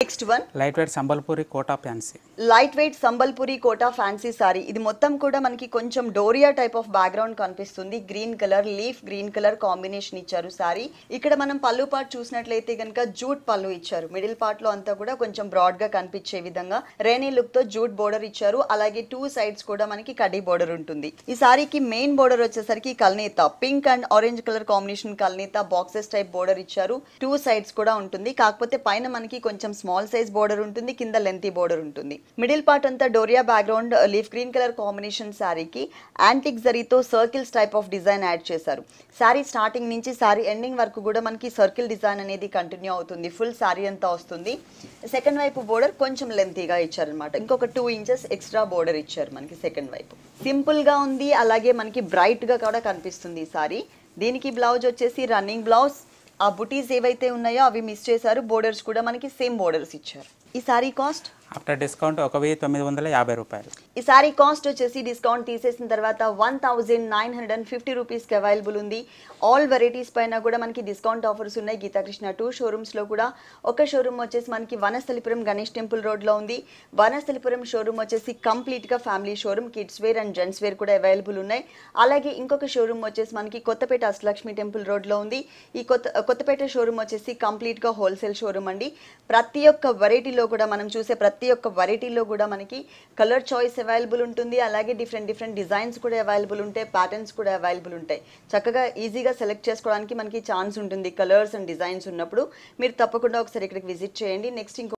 next one light weight Sambalpuri Kota fancy light weight Sambalpuri Kota fancy sari ఇది మొత్తం కూడా మనకి కొంచెం డోరియా టైప్ ఆఫ్ బ్యాక్గ్రౌండ్ కనిపిస్తుంది green colour leaf green colour combination ఇచ్చారు సారీ ఇక్కడ మనం పళ్ళు పార్ట్ చూసినట్లయితే కనుక జూట్ పళ్ళు ఇచ్చారు మిడిల్ పార్ట్ లో అంతా కూడా కొంచెం బ్రాడ్ గా కనిపించే విధంగా రేనీ లుక్ తో జూట్ బోర్డర్ ఇచ్చారు అలాగే టూ సైడ్స్ కూడా మనకి కడ్డీ బోర్డర్ ఉంటుంది ఈ సారీకి మెయిన్ బోర్డర్ వచ్చేసరికి కల్నేత pink and orange colour combination కల్నేత బాక్సెస్ టైప్ బోర్డర్ ఇచ్చారు టూ సైడ్స్ కూడా ఉంటుంది కాకపోతే పైన మనకి కొంచెం స్మాల్ సైజ్ బోర్డర్ ఉంటుంది కింద లెంతీ బోర్డర్ ఉంటుంది మిడిల్ పార్ట్ అంతా doria background leaf green colour combination శారీకి యాంటిక్ జరీతో circles type of design add చేశారు శారీ స్టార్టింగ్ నుంచి శారీ ఎండింగ్ వరకు కూడా మనకి సర్కిల్ డిజైన్ అనేది కంటిన్యూ అవుతుంది ఫుల్ శారీ అంతా వస్తుంది సెకండ్ వైపు బోర్డర్ కొంచెం లెంతీగా ఇచ్చారనమాట ఇంకొక టూ ఇంచెస్ ఎక్స్ట్రా బోర్డర్ ఇచ్చారు మనకి సెకండ్ వైపు సింపుల్ గా ఉంది అలాగే మనకి బ్రైట్ గా కూడా కనిపిస్తుంది ఈ సారీ దీనికి బ్లౌజ్ వచ్చేసి రన్నింగ్ బ్లౌజ్ ఆ బుటీస్ ఏవైతే ఉన్నాయో అవి మిస్ చేశారు బోర్డర్స్ కూడా మనకి సేమ్ బోర్డర్స్ ఇచ్చారు ఈ సారీ కాస్ట్ ఆఫ్టర్ డిస్కౌంట్ ఒక వెయ్యి తొమ్మిది వందల యాభై రూపాయలు ఈ సారీ కాస్ట్ వచ్చేసి డిస్కౌంట్ తీసేసిన తర్వాత one thousand nine hundred and fifty రూపీస్కి అవైలబుల్ ఉంది ఆల్ వెరైటీస్ పైన కూడా మనకి డిస్కౌంట్ ఆఫర్స్ ఉన్నాయి గీతాకృష్ణ టూ షోరూమ్స్లో కూడా ఒక షోరూమ్ వచ్చేసి మనకి వనస్థలిపురం గణేష్ టెంపుల్ రోడ్లో ఉంది వనస్థలిపురం షోరూమ్ వచ్చేసి కంప్లీట్గా family showroom kids wear and gents wear కూడా అవైలబుల్ ఉన్నాయి అలాగే ఇంకొక షోరూమ్ వచ్చేసి మనకి కొత్తపేట అష్టలక్ష్మి టెంపుల్ రోడ్లో ఉంది ఈ కొత్త కొత్తపేట షోరూమ్ వచ్చేసి కంప్లీట్గా హోల్సేల్ షోరూమ్ అండి ప్రతి ఒక్క వెరైటీలో కూడా మనం చూసే ప్రతి ఒక్క వెరైటీలో కూడా మనకి కలర్ చాయిస్ అవైలబుల్ ఉంటుంది అలాగే డిఫరెంట్ డిఫరెంట్ డిజైన్స్ కూడా అవైలబుల్ ఉంటాయి ప్యాటర్న్స్ కూడా అవైలబుల్ ఉంటాయి చక్కగా ఈజీగా సెలెక్ట్ చేసుకోవడానికి మనకి ఛాన్స్ ఉంటుంది కలర్స్ అండ్ డిజైన్స్ ఉన్నప్పుడు మీరు తప్పకుండా ఒకసారి ఇక్కడికి విజిట్ చేయండి నెక్స్ట్ ఇంకో